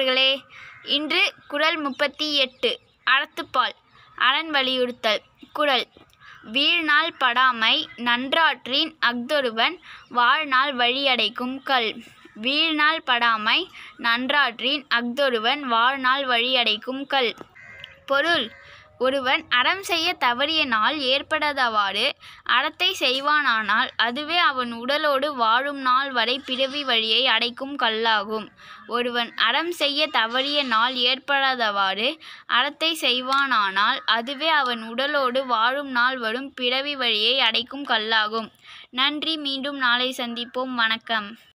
நண்பர்களே இன்று குறள் முப்பத்தி எட்டு அறத்துப்பால் அரண் வலியுறுத்தல் குறள் வீழ்நாள் படாமை நன்றாற்றின் அஃதொருவன் வாழ்நாள் வழியடைக்கும் கல் வீழ்நாள் படாமை நன்றாற்றின் அஃதொருவன் வாழ்நாள் வழியடைக்கும் கல் பொருள் ஒருவன் அறம் செய்ய தவறிய நாள் ஏற்படாதவாறு அறத்தை செய்வானானால் அதுவே அவன் உடலோடு வாழும் நாள் வரை பிறவி வழியை அடைக்கும் கல்லாகும் ஒருவன் அறம் செய்ய தவறிய நாள் ஏற்படாதவாறு அறத்தை செய்வானானால் அதுவே அவன் உடலோடு வாழும் நாள் வரும் பிறவி வழியை அடைக்கும் கல்லாகும் நன்றி மீண்டும் நாளை சந்திப்போம் வணக்கம்